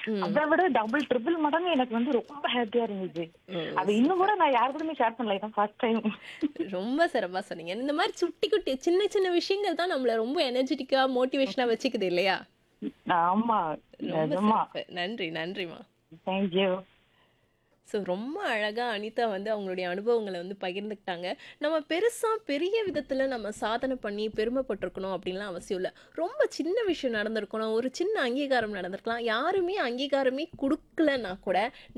ம். அதை விட டபுள் ட்ரிபிள் மடங்கு எனக்கு வந்து ரொம்ப ஹாப்பியா இருந்துச்சு ம். அது இன்னும் கூட நான் யாரு கூடயுமே ஷேர் பண்ணல இதான் ஃபர்ஸ்ட் டைம் ரொம்ப சிறப்பா சொன்னீங்க இந்த மாதிரி சுட்டி குட்டி சின்ன சின்ன விஷயங்கள் தான் நம்மள ரொம்ப எனர்ஜெட்டிக்கா மோட்டிவேஷனா வச்சுக்குது இல்லையா ஆமா ரொம்ப நிஜமா சிறப்பு நன்றி நன்றிமா தேங்க்யூ ஸோ ரொம்ப அழகா அனிதா வந்து அவங்களுடைய அனுபவங்களை வந்து பகிர்ந்துக்கிட்டாங்க நம்ம பெருசா பெரிய விதத்துல நம்ம சாதனை பண்ணி பெருமைப்பட்டிருக்கணும் அப்படின்லாம் அவசியம் இல்லை ரொம்ப சின்ன விஷயம் நடந்திருக்கணும் ஒரு சின்ன அங்கீகாரம் நடந்திருக்கலாம் யாருமே அங்கீகாரமே கொடுக்கலன்னா கூட